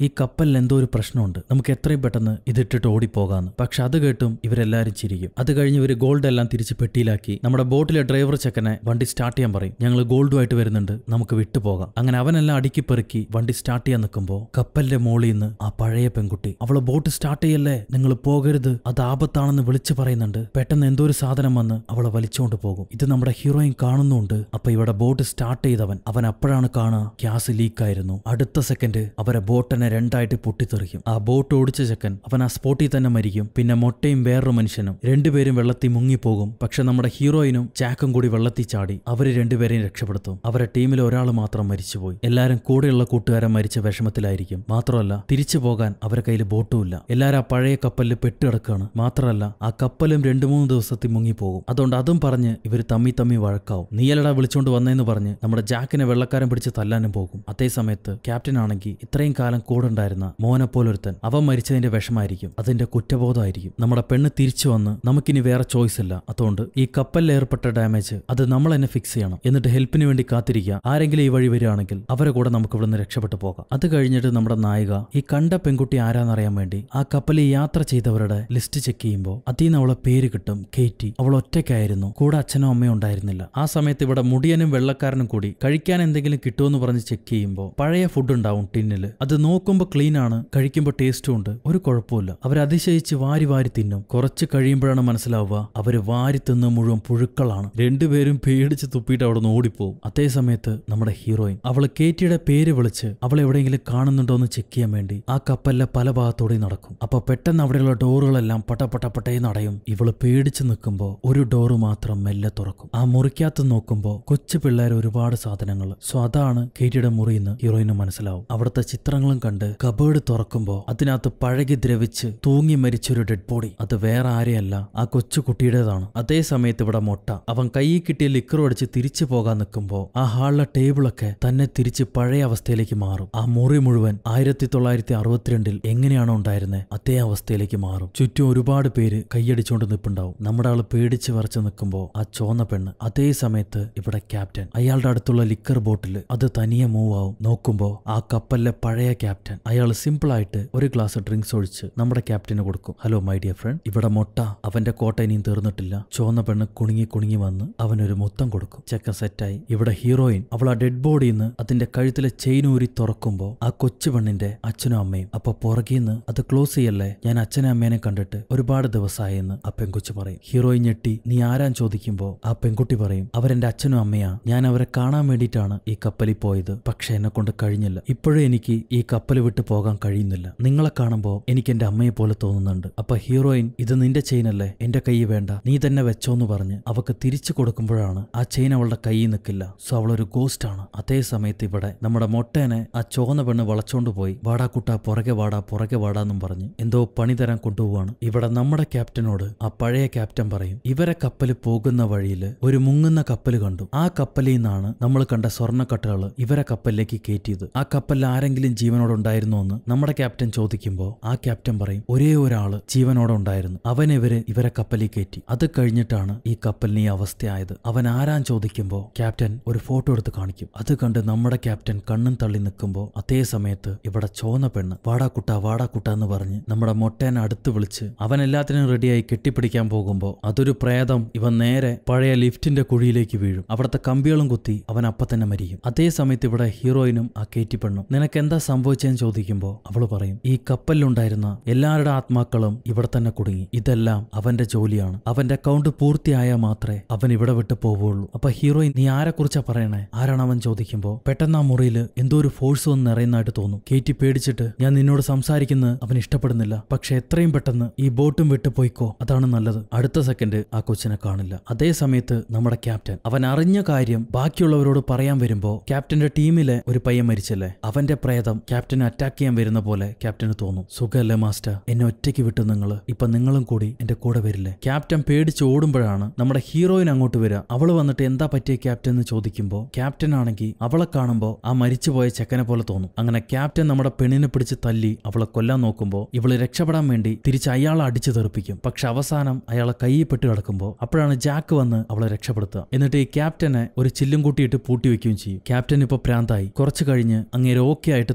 ഈ കപ്പലിൽ എന്തോ ഒരു പ്രശ്നമുണ്ട് നമുക്ക് എത്രയും പെട്ടെന്ന് ഇതിട്ടിട്ട് ഓടിപ്പോകാന്ന് പക്ഷെ അത് കേട്ടും ഇവരെല്ലാരും ചിരിക്കും അത് കഴിഞ്ഞ് ഇവർ ഗോൾഡ് എല്ലാം തിരിച്ച് പെട്ടിയിലാക്കി നമ്മുടെ ബോട്ടിലെ ഡ്രൈവർ ചെക്കനെ വണ്ടി സ്റ്റാർട്ട് ചെയ്യാൻ പറയും ഞങ്ങൾ ഗോൾഡുമായിട്ട് വരുന്നുണ്ട് നമുക്ക് വിട്ടുപോകാം അങ്ങനെ അവനെല്ലാം അടുക്കി പെറുക്കി വണ്ടി സ്റ്റാർട്ട് ചെയ്യാൻ നിൽക്കുമ്പോൾ കപ്പലിന്റെ മോളിൽ നിന്ന് ആ പഴയ പെൺകുട്ടി അവളെ ബോട്ട് സ്റ്റാർട്ട് ചെയ്യല്ലേ നിങ്ങൾ പോകരുത് അത് ആപത്താണെന്ന് വിളിച്ചു പറയുന്നുണ്ട് പെട്ടെന്ന് എന്തോ ഒരു സാധനം വന്ന് അവളെ വലിച്ചുകൊണ്ട് പോകും ഇത് നമ്മുടെ ഹീറോയിൻ കാണുന്നുണ്ട് അപ്പൊ ഇവിടെ ബോട്ട് സ്റ്റാർട്ട് ചെയ്തവൻ അവൻ അപ്പോഴാണ് കാണുക ഗ്യാസ് ലീക്ക് ആയിരുന്നു അടുത്ത സെക്കൻഡ് അവരെ ബോട്ടിനെ രണ്ടായിട്ട് പൊട്ടിത്തെറിക്കും ആ ബോട്ട് ഓടിച്ച ചെക്കൻ അവൻ ആ സ്പോട്ടിൽ തന്നെ മരിക്കും പിന്നെ മൊട്ടയും വേറൊരു മനുഷ്യനും രണ്ടുപേരും വെള്ളത്തിൽ മുങ്ങിപ്പോകും പക്ഷെ നമ്മുടെ ഹീറോയിനും ജാക്കും കൂടി വെള്ളത്തിൽ ചാടി അവര് രണ്ടുപേരെയും രക്ഷപ്പെടുത്തും അവരെ ടീമിൽ ഒരാൾ മാത്രം മരിച്ചുപോയി എല്ലാരും കൂടെയുള്ള കൂട്ടുകാരൻ മരിച്ച വിഷമത്തിലായിരിക്കും മാത്രമല്ല തിരിച്ചു പോകാൻ അവരെ കയ്യിൽ ബോട്ടുമില്ല എല്ലാരും ആ പഴയ കപ്പലിൽ പെട്ടുകിടക്കുകയാണ് മാത്രമല്ല ആ കപ്പലും രണ്ടു മൂന്ന് ദിവസത്തിൽ മുങ്ങിപ്പോകും അതുകൊണ്ട് അതും പറഞ്ഞ് ഇവർ തമ്മി തമ്മി വഴക്കാവും നീയലടാ വിളിച്ചോണ്ട് വന്നേന്ന് പറഞ്ഞ് നമ്മുടെ ജാക്കിനെ വെള്ളക്കാരൻ പിടിച്ച് തല്ലാനും പോകും അതേ സമയത്ത് ക്യാപ്റ്റൻ ആണെങ്കിൽ ഇത്രയും കാലം കൂടെ ഉണ്ടായിരുന്ന മോനെ പോലൊരുത്തൻ അവൻ മരിച്ചതിന്റെ വിഷമായിരിക്കും അതിന്റെ കുറ്റബോധമായിരിക്കും നമ്മുടെ പെണ്ണ് തിരിച്ചു വന്ന് നമുക്കിനി വേറെ ചോയ്സ് ഇല്ല അതുകൊണ്ട് ഈ കപ്പലിൽ ഏർപ്പെട്ട ഡാമേജ് അത് നമ്മൾ തന്നെ ഫിക്സ് ചെയ്യണം എന്നിട്ട് ഹെൽപ്പിന് വേണ്ടി കാത്തിരിക്കുക ആരെങ്കിലും ഈ വഴി വരികയാണെങ്കിൽ അവരെ കൂടെ നമുക്ക് ഇവിടുന്ന് രക്ഷപ്പെട്ടു പോകാം അത് കഴിഞ്ഞിട്ട് നമ്മുടെ നായിക ഈ കണ്ട പെൺകുട്ടി ആരാന്നറിയാൻ വേണ്ടി ആ കപ്പലിൽ യാത്ര ചെയ്തവരുടെ ലിസ്റ്റ് ചെക്ക് ചെയ്യുമ്പോൾ അതിൽ നിന്ന് അവളെ പേര് കിട്ടും കേറ്റി അവൾ ഒറ്റയ്ക്കായിരുന്നു കൂടെ അച്ഛനോ അമ്മയോ ഉണ്ടായിരുന്നില്ല ആ സമയത്ത് ഇവിടെ മുടിയനും വെള്ളക്കാരനും കൂടി കഴിക്കാൻ എന്തെങ്കിലും കിട്ടുമെന്ന് പറഞ്ഞ് ചെക്ക് ചെയ്യുമ്പോൾ പഴയ ഫുഡ് ഉണ്ടാവും ടിന്നില് അത് നോക്കുമ്പോൾ ക്ലീൻ ആണ് കഴിക്കുമ്പോൾ ടേസ്റ്റും ഉണ്ട് ഒരു കുഴപ്പമില്ല അവർ അതിശയിച്ച് വാരി വാരി തിന്നും കുറച്ച് കഴിയുമ്പോഴാണ് മനസ്സിലാവുക അവര് വാരി തിന്ന് മുഴുവൻ പുഴുക്കളാണ് രണ്ടുപേരും പേടിച്ച് തുപ്പിയിട്ട് അവിടെ നിന്ന് ഓടിപ്പോവും അതേ സമയത്ത് നമ്മുടെ ഹീറോയിൻ അവള് കേറ്റിയുടെ പേര് വിളിച്ച് അവളെ എവിടെയെങ്കിലും കാണുന്നുണ്ടോ എന്ന് ചെക്ക് ചെയ്യാൻ വേണ്ടി ആ കപ്പലിലെ പല ഭാഗത്തോടെയും നടക്കും അപ്പൊ പെട്ടെന്ന് അവിടെയുള്ള ഡോറുകളെല്ലാം പട്ട പട്ട പട്ടേന്ന് അടയും ഇവള് പേടിച്ച് നിൽക്കുമ്പോൾ ഒരു ഡോറ് മാത്രം മെല്ലെ തുറക്കും ആ മുറിക്കകത്ത് നോക്കുമ്പോൾ കൊച്ചു പിള്ളേർ ഒരുപാട് സാധനങ്ങൾ സോ അതാണ് കേറ്റിയുടെ മുറിയെന്ന് ഹീറോയിന് മനസ്സിലാവും അവിടുത്തെ ചിത്രങ്ങളും കണ്ട് കബേർഡ് തുറക്കുമ്പോൾ അതിനകത്ത് പഴകി ദ്രവിച്ച് തൂങ്ങി മരിച്ചൊരു ഡെഡ് ബോഡി അത് വേറെ ആരെയല്ല ആ കൊച്ചു കുട്ടിയുടേതാണ് അതേ സമയത്ത് ഇവിടെ മൊട്ട അവൻ കയ്യിൽ കിട്ടിയ ലിക്കർ അടിച്ച് തിരിച്ചു പോകാൻ നിൽക്കുമ്പോൾ ആ ഹാളിലെ ടേബിളൊക്കെ തന്നെ തിരിച്ച് പഴയ അവസ്ഥയിലേക്ക് മാറും ആ മുറി മുഴുവൻ ആയിരത്തി തൊള്ളായിരത്തി അറുപത്തിരണ്ടിൽ എങ്ങനെയാണോ ഉണ്ടായിരുന്നത് അതേ അവസ്ഥയിലേക്ക് മാറും ചുറ്റും ഒരുപാട് പേര് കൈയടിച്ചുകൊണ്ട് നിൽപ്പുണ്ടാവും നമ്മുടെ ആള് പേടിച്ച് വരച്ച് നിൽക്കുമ്പോൾ ആ ചോന്ന പെണ്ണ് അതേ സമയത്ത് ഇവിടെ ക്യാപ്റ്റൻ അയാളുടെ അടുത്തുള്ള ലിക്കർ ബോട്ടിൽ അത് തനിയെ മൂവ് ആവും നോക്കുമ്പോൾ ആ കപ്പലിലെ പഴയ ക്യാപ്റ്റൻ അയാൾ സിമ്പിൾ ആയിട്ട് ഒരു ഗ്ലാസ് ഡ്രിങ്ക്സ് ഒഴിച്ച് നമ്മുടെ ക്യാപ്റ്റന് കൊടുക്കും ഹലോ മൈ ഡിയർ ഫ്രണ്ട് ഇവിടെ മൊട്ട അവന്റെ കോട്ട ഇനിയും തീർന്നിട്ടില്ല ചോന്ന പെണ്ണ് കുണുങ്ങി കുണുങ്ങി വന്ന് അവനൊരു മുത്തം കൊടുക്കും ചെക്കൻ സെറ്റായി ഇവിടെ ഹീറോയിൻ അവൾ ആ ഡെഡ് ബോഡിയിൽ നിന്ന് അതിന്റെ കഴുത്തിലെ ചെയിൻ ഊരി തുറക്കുമ്പോൾ ആ കൊച്ചു പെണ്ണിന്റെ അച്ഛനും അമ്മയും അപ്പൊ പുറകിന്ന് അത് ക്ലോസ് ചെയ്യല്ലേ ഞാൻ അച്ഛനെ അമ്മേനെ കണ്ടിട്ട് ഒരുപാട് ദിവസമായെന്ന് ആ പെൺകൊച്ചു പറയും ഹീറോയിൻ ഞെട്ടി നീ ആരാൻ ചോദിക്കുമ്പോൾ ആ പെൺകുട്ടി പറയും അവരെന്റെ അച്ഛനും അമ്മയാ ഞാൻ അവരെ കാണാൻ വേണ്ടിയിട്ടാണ് ഈ കപ്പലിൽ പോയത് പക്ഷെ എന്നെ കൊണ്ട് കഴിഞ്ഞില്ല ഇപ്പോഴും എനിക്ക് ഈ കപ്പൽ വിട്ട് പോകാൻ കഴിയുന്നില്ല നിങ്ങളെ കാണുമ്പോൾ എനിക്ക് എന്റെ അമ്മയെ പോലെ തോന്നുന്നുണ്ട് അപ്പൊ ഹീറോയിൻ ഇത് നിന്റെ ചെയിനല്ലേ എന്റെ കൈ വേണ്ട നീ തന്നെ വെച്ചോന്ന് പറഞ്ഞ് അവക്ക് തിരിച്ചു കൊടുക്കുമ്പോഴാണ് ആ ചെയിൻ അവളുടെ കയ്യിൽ നിൽക്കില്ല സോ അവളൊരു ഗോസ്റ്റ് ആണ് അതേ സമയത്ത് ഇവിടെ നമ്മുടെ മൊട്ടേനെ ആ ചോന്ന പെണ്ണ് വളച്ചോണ്ട് പോയി വാടാ കുട്ട പുറകെ വാടാ പുറകെ വാടാന്നും പറഞ്ഞ് എന്തോ പണി തരാൻ കൊണ്ടുപോവാണ് ഇവിടെ നമ്മുടെ ക്യാപ്റ്റനോട് ആ പഴയ ക്യാപ്റ്റൻ പറയും ഇവരെ കപ്പൽ പോകുന്ന വഴിയിൽ ഒരു മുങ്ങുന്ന കപ്പൽ കണ്ടു ആ കപ്പലിൽ നിന്നാണ് നമ്മൾ കണ്ട സ്വർണ്ണക്കട്ടകൾ ഇവരെ കപ്പലിലേക്ക് കയറ്റിയത് ആ കപ്പലിൽ ആരെങ്കിലും ജീവനോടെ ഉണ്ടായിരുന്നോ എന്ന് നമ്മുടെ ക്യാപ്റ്റൻ ചോദിക്കുമ്പോൾ ആ ക്യാപ്റ്റൻ പറയും ഒരേ ഒരാള് ജീവനോടെ ഉണ്ടായിരുന്നു അവൻ ഇവര് ഇവരെ കപ്പലിൽ കയറ്റി അത് കഴിഞ്ഞിട്ടാണ് ഈ കപ്പലിന് ഈ അവസ്ഥയായത് അവൻ ആരാൻ ചോദിക്കുമ്പോൾ ക്യാപ്റ്റൻ ഒരു ഫോട്ടോ എടുത്ത് കാണിക്കും അത് കണ്ട് നമ്മുടെ ക്യാപ്റ്റൻ കണ്ണും തള്ളി നിൽക്കുമ്പോൾ അതേ സമയത്ത് ഇവിടെ ചോന്ന പെണ്ണ് വാടാ കുട്ട വാടാ കുട്ട എന്ന് പറഞ്ഞ് നമ്മുടെ മൊട്ടേനെ അടുത്ത് വിളിച്ച് അവൻ എല്ലാത്തിനും റെഡിയായി കെട്ടിപ്പിടിക്കാൻ പോകുമ്പോൾ അതൊരു പ്രേതം ഇവൻ നേരെ പഴയ ലിഫ്റ്റിന്റെ കുഴിയിലേക്ക് വീഴും അവിടുത്തെ കമ്പികളും കുത്തി അവൻ അപ്പൊ തന്നെ മരിക്കും അതേ സമയത്ത് ഇവിടെ ഹീറോയിനും ആ കേറ്റി പെണ്ണും നിനക്ക് എന്താ സംഭവിച്ചതെന്ന് ചോദിക്കുമ്പോൾ അവള് പറയും ഈ കപ്പലിലുണ്ടായിരുന്ന എല്ലാവരുടെ ആത്മാക്കളും ഇവിടെ തന്നെ കുടുങ്ങി ഇതെല്ലാം അവന്റെ ജോലിയാണ് അവന്റെ അക്കൗണ്ട് പൂർത്തിയായാൽ മാത്രമേ അവൻ ഇവിടെ വിട്ട് പോവുള്ളൂ അപ്പൊ ഹീറോയിൻ നീ ആരെ കുറിച്ചാ പറയണേ ആരാണ് അവൻ ചോദിക്കുമ്പോൾ പെട്ടെന്ന് ആ മുറിയിൽ എന്തോ ഒരു ഫോഴ്സ് വന്ന് നിറയുന്നതായിട്ട് തോന്നും കേറ്റി പേടിച്ചിട്ട് ഞാൻ നിന്നോട് സംസാരിക്കുന്നത് അവൻ ഇഷ്ടപ്പെടുന്നില്ല പക്ഷെ എത്രയും പെട്ടെന്ന് ഈ ബോട്ടും വിട്ട് പോയിക്കോ അതാണ് നല്ലത് അടുത്ത സെക്കൻഡ് ആ കൊച്ചിനെ കാണില്ല അതേ സമയത്ത് നമ്മുടെ ക്യാപ്റ്റൻ അവൻ അറിഞ്ഞ കാര്യം ബാക്കിയുള്ളവരോട് പറയാൻ വരുമ്പോ ക്യാപ്റ്റന്റെ ടീമിലെ ഒരു പയ്യൻ മരിച്ചല്ലേ അവന്റെ പ്രേതം ക്യാപ്റ്റനെ അറ്റാക്ക് ചെയ്യാൻ വരുന്ന പോലെ ക്യാപ്റ്റന് തോന്നും സുഖല്ലേ മാസ്റ്റർ എന്നെ ഒറ്റയ്ക്ക് വിട്ടു നിങ്ങൾ ഇപ്പൊ നിങ്ങളും കൂടി എന്റെ കൂടെ വരില്ലേ ക്യാപ്റ്റൻ പേടിച്ച് ഓടുമ്പോഴാണ് നമ്മുടെ ഹീറോയിൻ അങ്ങോട്ട് വരിക അവള് വന്നിട്ട് എന്താ പറ്റിയ ക്യാപ്റ്റൻ എന്ന് ചോദിക്കുമ്പോൾ ക്യാപ്റ്റൻ ആണെങ്കിൽ അവളെ കാണുമ്പോൾ ആ മരിച്ചുപോയ ചെക്കനെ പോലെ തോന്നും അങ്ങനെ ക്യാപ്റ്റൻ നമ്മുടെ പെണ്ണിനെ പിടിച്ച് തല്ലി അവളെ കൊല്ലാൻ നോക്കുമ്പോൾ ഇവള് രക്ഷപ്പെടാൻ വേണ്ടി തിരിച്ച് അയാളെ അടിച്ചു തെറിപ്പിക്കും പക്ഷെ അവസാനം അയാളെ കൈയിൽ പെട്ട് കിടക്കുമ്പോൾ അപ്പോഴാണ് ജാക്ക് വന്ന് അവളെ രക്ഷപ്പെടുത്തുക എന്നിട്ട് ഈ ക്യാപ്റ്റനെ ഒരു ചില്ലും കൂട്ടിയിട്ട് പൂട്ടി വെക്കുകയും ചെയ്യും ക്യാപ്റ്റൻ ഇപ്പൊ പ്രാന്തായി കുറച്ചു കഴിഞ്ഞ് അങ്ങേരെ ഓക്കെ ആയിട്ട് തുറന്നുവിടാൻ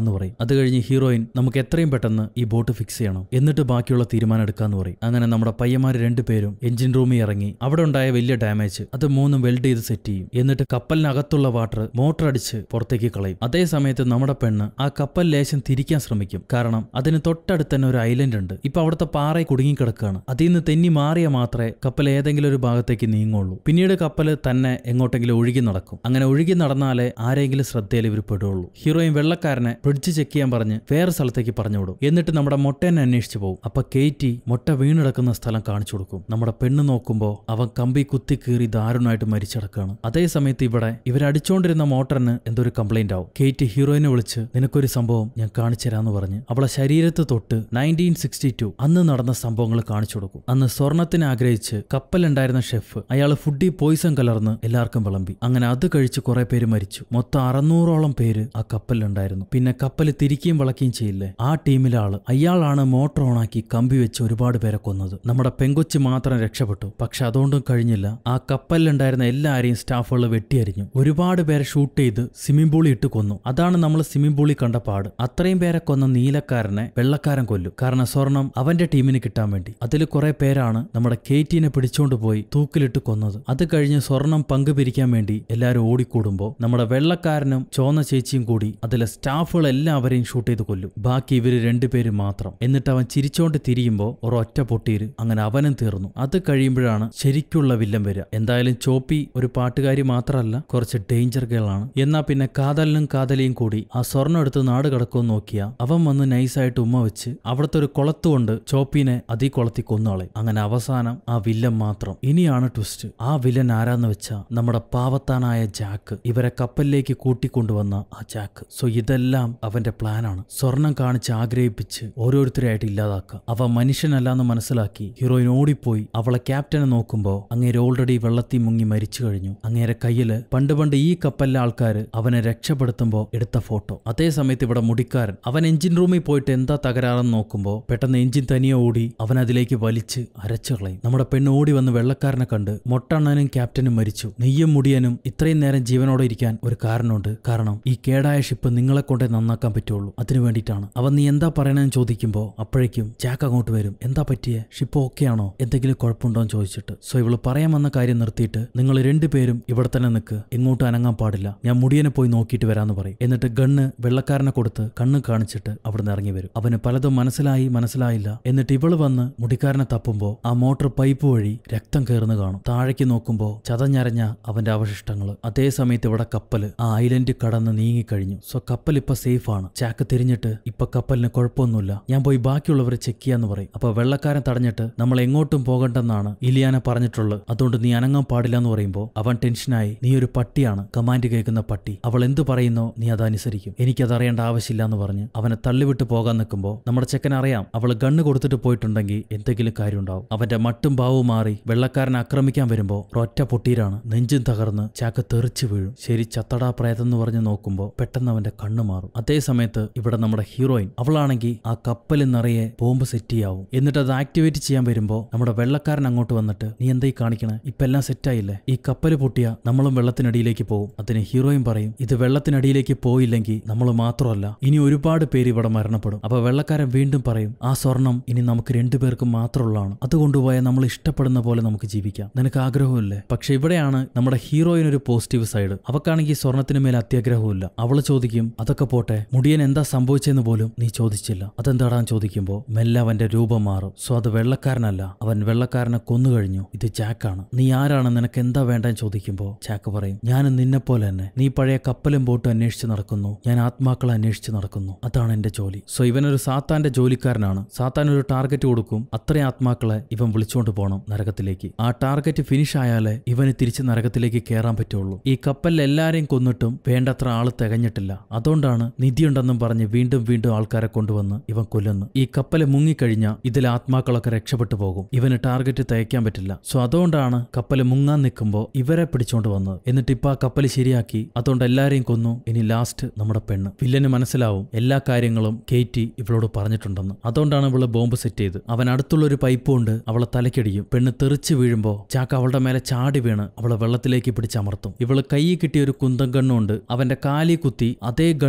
നോക്കാന്ന് പറയും അത് കഴിഞ്ഞ് ഹീറോയിൻ നമുക്ക് എത്രയും പെട്ടെന്ന് ഈ ബോട്ട് ഫിക്സ് ചെയ്യണം എന്നിട്ട് ബാക്കിയുള്ള തീരുമാനം എടുക്കാന്ന് പറയും അങ്ങനെ നമ്മുടെ പയ്യന്മാർ രണ്ടുപേരും എഞ്ചിൻ റൂമിൽ ഇറങ്ങി അവിടെ ഉണ്ടായ വലിയ ഡാമേജ് അത് മൂന്നും വെൽഡ് ചെയ്ത് സെറ്റ് ചെയ്യും എന്നിട്ട് കപ്പലിനകത്തുള്ള വാട്ടർ മോട്ടർ അടിച്ച് പുറത്തേക്ക് കളയും അതേ സമയത്ത് നമ്മുടെ പെണ്ണ് ആ കപ്പൽ ലേശം തിരിക്കാൻ ശ്രമിക്കും കാരണം അതിന് തൊട്ടടുത്ത് തന്നെ ഒരു ഐലൻഡ് ഉണ്ട് ഇപ്പൊ അവിടുത്തെ പാറ കുടുങ്ങിക്കിടക്കുകയാണ് അതിൽ നിന്ന് തെന്നി മാറിയ മാത്രമേ കപ്പൽ ഏതെങ്കിലും ഒരു ഭാഗത്തേക്ക് നീങ്ങുള്ളൂ പിന്നീട് കപ്പൽ തന്നെ എങ്ങോട്ടെങ്കിലും ഒഴുകി നടക്കും അങ്ങനെ ഒഴുകി നടന്നാലേ ആരെങ്കിലും ശ്രദ്ധയിൽ ഇവർ പെടുള്ളൂ ഹീറോയിൻ വെള്ളക്കാരനെ ബ്രിഡ്ജ് ചെക്ക് ചെയ്യാൻ പറഞ്ഞ് വേറെ സ്ഥലത്തേക്ക് പറഞ്ഞു വിടും എന്നിട്ട് നമ്മുടെ മൊട്ടേനെ അന്വേഷിച്ചു പോകും അപ്പൊ കേറ്റി മൊട്ട വീണിടക്കുന്ന സ്ഥലം കാണിച്ചു കൊടുക്കും നമ്മുടെ പെണ്ണ് നോക്കുമ്പോൾ അവൻ കമ്പി കുത്തി കീറി ദാരുണമായിട്ട് മരിച്ചടക്കാണ് അതേ സമയത്ത് ഇവിടെ ഇവരടിച്ചോണ്ടിരുന്ന മോട്ടറിന് എന്തോ ഒരു കംപ്ലൈന്റ് ആവും കേറ്റി ഹീറോയിനെ വിളിച്ച് നിനക്കൊരു സംഭവം ഞാൻ കാണിച്ചു തരാന്ന് പറഞ്ഞ് അവളെ ശരീരത്ത് തൊട്ട് നയൻറ്റീൻ സിക്സ്റ്റി ടു അന്ന് നടന്ന സംഭവങ്ങൾ കാണിച്ചു കൊടുക്കും അന്ന് സ്വർണത്തിന് ആഗ്രഹിച്ച് കപ്പലുണ്ടായിരുന്ന ഷെഫ് അയാൾ ഫുഡിൽ പോയിസൺ കലർന്ന് എല്ലാവർക്കും വിളമ്പി അങ്ങനെ അത് കഴിച്ച് കുറെ പേര് മരിച്ചു മൊത്തം അറുന്നൂറോളം പേര് ആ കപ്പലിലുണ്ടായിരുന്നു പിന്നെ കപ്പൽ തിരിക്കുകയും വളക്കുകയും ചെയ്യില്ലേ ആ ടീമിലെ ആള് അയാളാണ് മോട്ടോർ ഓണാക്കി കമ്പി വെച്ച് ഒരുപാട് പേരെ കൊന്നത് നമ്മുടെ പെങ്കൊച്ച് മാത്രം രക്ഷപ്പെട്ടു പക്ഷെ അതുകൊണ്ടും കഴിഞ്ഞില്ല ആ കപ്പലിലുണ്ടായിരുന്ന എല്ലാരെയും സ്റ്റാഫുകൾ വെട്ടിയരിഞ്ഞു ഒരുപാട് പേരെ ഷൂട്ട് ചെയ്ത് സ്വിമ്മിംഗ് പൂളി ഇട്ട് കൊന്നു അതാണ് നമ്മൾ സ്വിമ്മിംഗ് പൂളി കണ്ട പാട് അത്രയും പേരെ കൊന്ന നീലക്കാരനെ വെള്ളക്കാരൻ കൊല്ലും കാരണം സ്വർണം അവന്റെ ടീമിന് കിട്ടാൻ വേണ്ടി അതിൽ കുറെ പേരാണ് നമ്മുടെ കേറ്റീനെ പിടിച്ചോണ്ട് പോയി തൂക്കിലിട്ട് കൊന്നത് അത് കഴിഞ്ഞ് സ്വർണം പങ്കുപിരിക്കാൻ വേണ്ടി എല്ലാവരും ഓടിക്കൂടുമ്പോൾ നമ്മുടെ വെള്ളക്കാരനും ചോന്ന ചേച്ചിയും കൂടി അതിലെ സ്റ്റാഫുകൾ എല്ലാവരെയും ഷൂട്ട് ചെയ്ത് കൊല്ലും ബാക്കി ഇവര് രണ്ടുപേരും മാത്രം എന്നിട്ട് അവൻ ചിരിച്ചോണ്ട് തിരിയുമ്പോൾ ഒരൊറ്റ പൊട്ടീര് അങ്ങനെ അവനും തീർന്നു അത് കഴിയുമ്പോഴാണ് ശരിക്കുള്ള വില്ലൻ വരിക എന്തായാലും ചോപ്പി ഒരു പാട്ടുകാരി മാത്രമല്ല കുറച്ച് ഡേഞ്ചർ ഗേളാണ് എന്നാ പിന്നെ കാതലിനും കാതലിയും കൂടി ആ സ്വർണ്ണം എടുത്ത് നാട് കടക്കുമെന്ന് നോക്കിയാ അവൻ വന്ന് നൈസായിട്ട് ഉമ്മ വെച്ച് അവിടുത്തെ ഒരു കുളത്തുകൊണ്ട് ചോപ്പിനെ അതീ കുളത്തി കൊന്നാളെ അങ്ങനെ അവസാനം ആ വില്ലൻ മാത്രം ഇനിയാണ് ട്വിസ്റ്റ് ആ വില്ലൻ ആരാന്ന് വെച്ചാ നമ്മുടെ പാവത്താനായ ജാക്ക് ഇവരെ കപ്പലിലേക്ക് കൂട്ടിക്കൊണ്ടുവന്ന ആ ജാക്ക് സോ ഇതെല്ലാം അവന്റെ പ്ലാനാണ് സ്വർണം കാണിച്ച് ആഗ്രഹിപ്പിച്ച് ഓരോരുത്തരെയായിട്ട് ഇല്ലാതാക്കുക അവ മനുഷ്യനല്ലാന്ന് മനസ്സിലാക്കി ഹീറോയിൻ ഓടിപ്പോയി അവളെ ക്യാപ്റ്റനെ നോക്കുമ്പോ അങ്ങേര് ഓൾറെഡി വെള്ളത്തിൽ മുങ്ങി മരിച്ചു കഴിഞ്ഞു അങ്ങേരെ കയ്യില് പണ്ട് പണ്ട് ഈ കപ്പലിലെ ആൾക്കാർ അവനെ രക്ഷപ്പെടുത്തുമ്പോ എടുത്ത ഫോട്ടോ അതേ സമയത്ത് ഇവിടെ മുടിക്കാരൻ അവൻ എഞ്ചിൻ റൂമിൽ പോയിട്ട് എന്താ തകരാറെന്ന് നോക്കുമ്പോ പെട്ടെന്ന് എഞ്ചിൻ തനിയെ ഓടി അവൻ അതിലേക്ക് വലിച്ച് അരച്ചു കളയും നമ്മുടെ പെണ്ണ് ഓടി വന്ന് വെള്ളക്കാരനെ കണ്ട് മൊട്ടണ്ണനും ക്യാപ്റ്റനും മരിച്ചു നെയ്യും മുടിയനും ഇത്രയും നേരം ജീവനോടെ ഇരിക്കാൻ ഒരു കാരണമുണ്ട് കാരണം ഈ കേടായ ഷിപ്പ് നിങ്ങളെ കൊണ്ടേ നന്നാക്കാൻ പറ്റുള്ളൂ അതിനു വേണ്ടിയിട്ടാണ് അവൻ നീ എന്താ പറയണെന്ന് ചോദിക്കുമ്പോ അപ്പോഴേക്കും ജാക്ക് അങ്ങോട്ട് വരും എന്താ പറ്റിയേ ഷിപ്പ് ഓക്കെ ആണോ എന്തെങ്കിലും കുഴപ്പമുണ്ടോ എന്ന് ചോദിച്ചിട്ട് സോ ഇവള് പറയാൻ വന്ന കാര്യം നിർത്തിയിട്ട് നിങ്ങൾ രണ്ടുപേരും ഇവിടെ തന്നെ നിൽക്ക് എങ്ങോട്ടും അനങ്ങാൻ പാടില്ല ഞാൻ മുടിയനെ പോയി നോക്കിയിട്ട് വരാന്ന് പറയും എന്നിട്ട് ഗണ്ണ് വെള്ളക്കാരനെ കൊടുത്ത് കണ്ണ് കാണിച്ചിട്ട് അവിടുന്ന് ഇറങ്ങി വരും അവന് പലതും മനസ്സിലായി മനസ്സിലായില്ല എന്നിട്ട് ഇവള് വന്ന് മുടിക്കാരനെ തപ്പുമ്പോ ആ മോട്ടോർ പൈപ്പ് വഴി രക്തം കയറുന്നു കാണും താഴേക്ക് നോക്കുമ്പോ ചതഞ്ഞരഞ്ഞ അവന്റെ അവശിഷ്ടങ്ങൾ അതേ സമയത്ത് ഇവിടെ കപ്പല് ആ ഐലൻഡ് കടന്ന് നീങ്ങിക്കഴിഞ്ഞു സോ കപ്പൽ ഇപ്പൊ സേഫ് ആണ് ചാക്ക് തിരിഞ്ഞിട്ട് ഇപ്പൊ കപ്പലിന് കുഴപ്പമൊന്നുമില്ല ഞാൻ പോയി ബാക്കിയുള്ളവരെ ചെക്ക് ചെയ്യാന്ന് പറയും അപ്പൊ വെള്ളക്കാരൻ തടഞ്ഞിട്ട് നമ്മൾ എങ്ങോട്ടും പോകണ്ടെന്നാണ് ഇലിയാന പറഞ്ഞിട്ടുള്ളത് അതുകൊണ്ട് നീ അനങ്ങാൻ പാടില്ല എന്ന് പറയുമ്പോൾ അവൻ ടെൻഷനായി നീ ഒരു പട്ടിയാണ് കമാൻഡ് കേൾക്കുന്ന പട്ടി അവൾ എന്ത് പറയുന്നോ നീ അതനുസരിക്കും എനിക്കത് അറിയേണ്ട ആവശ്യമില്ല എന്ന് പറഞ്ഞ് അവനെ തള്ളിവിട്ട് പോകാൻ നിൽക്കുമ്പോൾ നമ്മുടെ ചെക്കൻ അറിയാം അവൾ ഗണ്ണ് കൊടുത്തിട്ട് പോയിട്ടുണ്ടെങ്കിൽ എന്തെങ്കിലും കാര്യം ഉണ്ടാവും അവന്റെ മട്ടും ഭാവവും മാറി വെള്ളക്കാരനെ ആക്രമിക്കാൻ വരുമ്പോൾ ഒരൊറ്റ പൊട്ടീരാണ് നെഞ്ചും തകർന്ന് ചാക്ക് തെറിച്ചു വീഴും ശരി ചത്തടാ പ്രേതം എന്ന് പറഞ്ഞ് നോക്കുമ്പോൾ പെട്ടെന്ന് അവന്റെ കണ്ണ് മാറും അതേ സമയത്ത് ഇവിടെ നമ്മുടെ ഹീറോയിൻ അവളാണെങ്കിൽ ആ കപ്പലിൽ നിറയെ ബോംബ് സെറ്റ് ചെയ്യാവും എന്നിട്ട് അത് ആക്ടിവേറ്റ് ചെയ്യാൻ വരുമ്പോൾ നമ്മുടെ വെള്ളക്കാരൻ അങ്ങോട്ട് വന്നിട്ട് നീ എന്താ ഈ കാണിക്കണേ ഇപ്പൊ എല്ലാം സെറ്റായില്ലേ ഈ കപ്പൽ പൊട്ടിയ നമ്മളും വെള്ളത്തിനടിയിലേക്ക് പോകും അതിന് ഹീറോയിൻ പറയും ഇത് വെള്ളത്തിനടിയിലേക്ക് പോയില്ലെങ്കിൽ നമ്മൾ മാത്രമല്ല ഇനി ഒരുപാട് പേര് ഇവിടെ മരണപ്പെടും അപ്പൊ വെള്ളക്കാരൻ വീണ്ടും പറയും ആ സ്വർണം ഇനി നമുക്ക് രണ്ടുപേർക്കും മാത്രമുള്ളതാണ് അത് കൊണ്ടുപോയാൽ നമ്മൾ ഇഷ്ടപ്പെടുന്ന പോലെ നമുക്ക് ജീവിക്കാം നിനക്ക് ആഗ്രഹമില്ലേ പക്ഷെ ഇവിടെയാണ് നമ്മുടെ ഹീറോയിൻ ഒരു പോസിറ്റീവ് സൈഡ് അവക്കാണെങ്കിൽ സ്വർണത്തിന് മേലെ അത്യാഗ്രഹമില്ല അവള് ചോദിക്കും അതൊക്കെ പോട്ടെ മുടിയൻ എന്താ സംഭവിച്ചെന്ന് പോലും നീ ചോദിച്ചില്ല അതെന്താടാന്ന് ചോദിക്കുമ്പോൾ മെല്ലെ അവന്റെ രൂപം മാറും സോ അത് വെള്ളക്കാരനല്ല അവൻ വെള്ളക്കാരനെ കൊന്നുകഴിഞ്ഞു ഇത് ജാക്കാണ് നീ ആരാണ് നിനക്ക് എന്താ വേണ്ടെന്ന് ചോദിക്കുമ്പോൾ ജാക്ക് പറയും ഞാൻ നിന്നെ പോലെ തന്നെ നീ പഴയ കപ്പലും ബോട്ടും അന്വേഷിച്ച് നടക്കുന്നു ഞാൻ ആത്മാക്കളെ അന്വേഷിച്ച് നടക്കുന്നു അതാണ് എന്റെ ജോലി സോ ഇവനൊരു സാത്താന്റെ ജോലിക്കാരനാണ് സാത്താൻ ഒരു ടാർഗറ്റ് കൊടുക്കും അത്രയും ആത്മാക്കളെ ഇവൻ വിളിച്ചുകൊണ്ട് പോകണം നരകത്തിലേക്ക് ആ ടാർഗറ്റ് ഫിനിഷ് ആയാലേ ഇവന് തിരിച്ച് നരകത്തിലേക്ക് കയറാൻ പറ്റുള്ളൂ ഈ കപ്പലിൽ എല്ലാരെയും കൊന്നിട്ടും വേണ്ടത്ര ആള് തികഞ്ഞിട്ടില്ല അതുകൊണ്ടാണ് നിധിയുണ്ടെന്നും പറഞ്ഞ് വീണ്ടും വീണ്ടും ആൾക്കാരെ കൊണ്ടുവന്ന് ഇവൻ കൊല്ലുന്നു ഈ കപ്പല് മുങ്ങിക്കഴിഞ്ഞാൽ ഇതിലെ ആത്മാക്കളൊക്കെ രക്ഷപ്പെട്ടു പോകും ഇവന് ടാർഗറ്റ് തയ്ക്കാൻ പറ്റില്ല സോ അതുകൊണ്ടാണ് കപ്പല് മുങ്ങാൻ നിൽക്കുമ്പോൾ ഇവരെ പിടിച്ചോണ്ട് വന്നത് എന്നിട്ട് ഇപ്പൊ ആ കപ്പല് ശരിയാക്കി അതുകൊണ്ട് എല്ലാരെയും കൊന്നു ഇനി ലാസ്റ്റ് നമ്മുടെ പെണ്ണ് വില്ലന് മനസ്സിലാവും എല്ലാ കാര്യങ്ങളും കേറ്റി ഇവളോട് പറഞ്ഞിട്ടുണ്ടെന്ന് അതുകൊണ്ടാണ് ഇവള് ബോംബ് സെറ്റ് ചെയ്ത് അവൻ അടുത്തുള്ള ഒരു പൈപ്പ് കൊണ്ട് അവളെ തലക്കടിയും പെണ്ണ് തെറിച്ച് വീഴുമ്പോ ചാക്ക അവളുടെ മേലെ ചാടി വീണ് അവളെ വെള്ളത്തിലേക്ക് പിടിച്ചമർത്തും ഇവള് കൈ കിട്ടിയ ഒരു കുന്തം ഗണ്ണുണ്ട് അവന്റെ കാലി കുത്തി അതേ ഗണ്ണ് വെച്ച്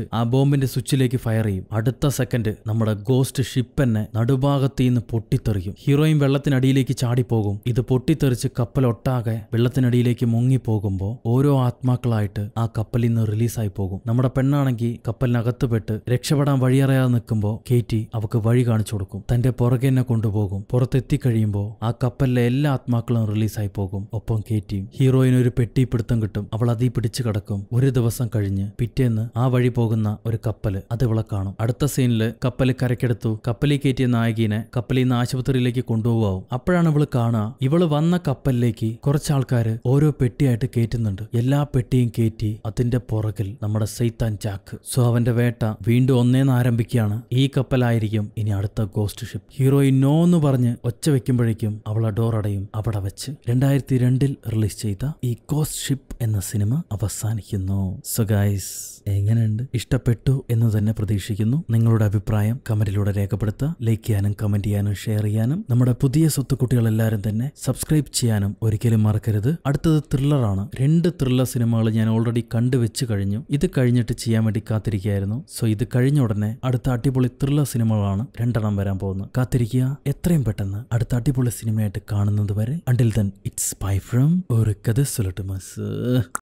വെച്ച് ആ ബോംബിന്റെ സ്വിച്ചിലേക്ക് ഫയർ ചെയ്യും അടുത്ത സെക്കൻഡ് നമ്മുടെ ഗോസ്റ്റ് ഷിപ്പ് തന്നെ നടുഭാഗത്ത് നിന്ന് പൊട്ടിത്തെറിക്കും ഹീറോയിൻ വെള്ളത്തിനടിയിലേക്ക് ചാടിപ്പോകും ഇത് പൊട്ടിത്തെറിച്ച് കപ്പലൊട്ടാകെ വെള്ളത്തിനടിയിലേക്ക് മുങ്ങിപ്പോകുമ്പോൾ ഓരോ ആത്മാക്കളായിട്ട് ആ കപ്പലിൽ നിന്ന് റിലീസായി പോകും നമ്മുടെ പെണ്ണാണെങ്കിൽ കപ്പലിനകത്ത് പെട്ട് രക്ഷപ്പെടാൻ വഴിയറിയാതെ നിൽക്കുമ്പോൾ കേറ്റി അവക്ക് വഴി കാണിച്ചു കൊടുക്കും തന്റെ പുറകെ തന്നെ കൊണ്ടുപോകും പുറത്തെത്തിക്കഴിയുമ്പോൾ ആ കപ്പലിലെ എല്ലാ ആത്മാക്കളും റിലീസായി പോകും ഒപ്പം കേറ്റിയും ഹീറോയിന് ഒരു പെട്ടി പിടുത്തം കിട്ടും അവൾ അതീ പിടിച്ചു കിടക്കും ഒരു ദിവസം കഴിഞ്ഞ് പിറ്റേന്ന് ആ വഴി പോകുന്ന ഒരു കപ്പല് അത് ഇവളെ കാണും അടുത്ത സീനില് കപ്പല് കരക്കെടുത്തു കപ്പലിൽ കയറ്റിയ നായകീനെ കപ്പലിൽ നിന്ന് ആശുപത്രിയിലേക്ക് കൊണ്ടുപോകാവും അപ്പോഴാണ് ഇവള് കാണുക ഇവള് വന്ന കപ്പലിലേക്ക് കുറച്ച് ആൾക്കാര് ഓരോ പെട്ടിയായിട്ട് കയറ്റുന്നുണ്ട് എല്ലാ പെട്ടിയും കയറ്റി അതിന്റെ പുറകിൽ നമ്മുടെ സെയ്ത്താൻ ചാക്ക് സോ അവന്റെ വേട്ട വീണ്ടും ഒന്നേന്ന് ആരംഭിക്കുകയാണ് ഈ കപ്പലായിരിക്കും ഇനി അടുത്ത ഗോസ്റ്റ് ഷിപ്പ് ഹീറോയിൻ നോ എന്ന് പറഞ്ഞ് ഒച്ച വെക്കുമ്പോഴേക്കും അവൾ ആ ഡോർ അടയും അവിടെ വെച്ച് രണ്ടായിരത്തി രണ്ടിൽ റിലീസ് ചെയ്ത ഈ ഗോസ്റ്റ് ഷിപ്പ് എന്ന സിനിമ അവസാനിക്കുന്നു സോ ഗൈസ് എങ്ങനെയുണ്ട് ഇഷ്ടപ്പെട്ടു എന്ന് തന്നെ പ്രതീക്ഷിക്കുന്നു നിങ്ങളുടെ അഭിപ്രായം കമന്റിലൂടെ രേഖപ്പെടുത്തുക ലൈക്ക് ചെയ്യാനും കമന്റ് ചെയ്യാനും ഷെയർ ചെയ്യാനും നമ്മുടെ പുതിയ സ്വത്തുക്കുട്ടികൾ എല്ലാവരും തന്നെ സബ്സ്ക്രൈബ് ചെയ്യാനും ഒരിക്കലും മറക്കരുത് അടുത്തത് ത്രില്ലറാണ് രണ്ട് ത്രില്ലർ സിനിമകൾ ഞാൻ ഓൾറെഡി കണ്ടുവെച്ച് കഴിഞ്ഞു ഇത് കഴിഞ്ഞിട്ട് ചെയ്യാൻ വേണ്ടി കാത്തിരിക്കുകയായിരുന്നു സോ ഇത് കഴിഞ്ഞ ഉടനെ അടുത്ത അടിപൊളി ത്രില്ലർ സിനിമകളാണ് രണ്ടെണ്ണം വരാൻ പോകുന്നത് കാത്തിരിക്കുക എത്രയും പെട്ടെന്ന് അടുത്ത അടിപൊളി സിനിമയായിട്ട് കാണുന്നത് വരെ until then it's bye from ഒരു കഥ സുലട്ടുമസ്